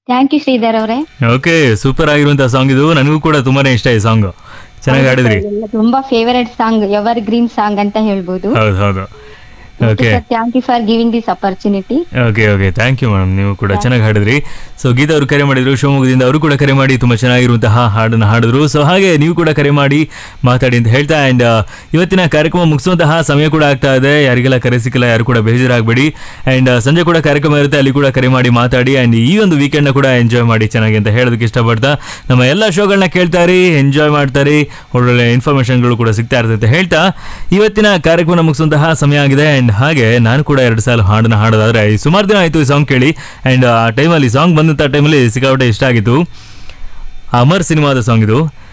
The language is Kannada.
ಥ್ಯಾಂಕ್ ಯು ಶ್ರೀಧರ್ ಅವರೇ ಓಕೆ ಸೂಪರ್ ಆಗಿರುವಂತಹ ಸಾಂಗ್ ಇದು ನನಗೂ ಕೂಡ ತುಂಬಾನೇ ಇಷ್ಟ ಈ ಸಾಂಗ್ ಚೆನ್ನಾಗಿ ಹಾಡಿದ್ರಿ ತುಂಬಾ favourite song evergreen song ಅಂತ ಹೇಳ್ಬೋದು ಹೌದು ಹೌದು okay thank you for giving this opportunity okay okay thank you madam ನೀವು ಕೂಡ ಚೆನ್ನಾಗಿ ಹಾಡಿದ್ರಿ ಸೊ ಗೀತಾ ಅವರು ಕರೆ ಮಾಡಿದ್ರು ಶಿವಮೊಗ್ಗದಿಂದ ಅವರು ಕೂಡ ಕರೆ ಮಾಡಿ ತುಂಬ ಚೆನ್ನಾಗಿರುವಂತಹ ಹಾಡನ್ನು ಹಾಡಿದ್ರು ಸೊ ಹಾಗೆ ನೀವು ಕೂಡ ಕರೆ ಮಾಡಿ ಮಾತಾಡಿ ಅಂತ ಹೇಳ್ತಾ ಆ್ಯಂಡ್ ಇವತ್ತಿನ ಕಾರ್ಯಕ್ರಮ ಮುಗಿಸುವಂತಹ ಸಮಯ ಕೂಡ ಆಗ್ತಾ ಇದೆ ಯಾರಿಗೆಲ್ಲ ಕರೆ ಸಿಕ್ಕಿಲ್ಲ ಯಾರು ಕೂಡ ಬೇಜಾರಾಗಬೇಡಿ ಆ್ಯಂಡ್ ಸಂಜೆ ಕೂಡ ಕಾರ್ಯಕ್ರಮ ಇರುತ್ತೆ ಅಲ್ಲಿ ಕೂಡ ಕರೆ ಮಾಡಿ ಮಾತಾಡಿ ಆ್ಯಂಡ್ ಈ ಒಂದು ವೀಕೆಂಡ್ನ ಕೂಡ ಎಂಜಾಯ್ ಮಾಡಿ ಚೆನ್ನಾಗಿ ಅಂತ ಹೇಳೋದಕ್ಕೆ ಇಷ್ಟಪಡ್ತಾ ನಮ್ಮ ಎಲ್ಲ ಶೋಗಳನ್ನ ಕೇಳ್ತಾರಿ ಎಂಜಾಯ್ ಮಾಡ್ತಾರಿ ಒಳ್ಳೊಳ್ಳೆ ಇನ್ಫಾರ್ಮೇಷನ್ಗಳು ಕೂಡ ಸಿಗ್ತಾ ಇರುತ್ತೆ ಅಂತ ಹೇಳ್ತಾ ಇವತ್ತಿನ ಕಾರ್ಯಕ್ರಮ ಮುಗಿಸುವಂತಹ ಸಮಯ ಆಗಿದೆ ಆ್ಯಂಡ್ ಹಾಗೆ ನಾನು ಕೂಡ ಎರಡು ಸಾಲ ಹಾಡನ್ನ ಹಾಡೋದಾದ್ರೆ ಸುಮಾರು ದಿನ ಆಯಿತು ಈ ಸಾಂಗ್ ಕೇಳಿ ಆ್ಯಂಡ್ ಆ ಟೈಮಲ್ಲಿ ಸಾಂಗ್ ಬಂದಂಥ ಟೈಮಲ್ಲಿ ಸಿಕ್ಕಾಪಟ್ಟೆ ಇಷ್ಟ ಆಗಿತ್ತು ಅಮರ್ ಸಿನಿಮಾದ ಸಾಂಗ್ ಇದು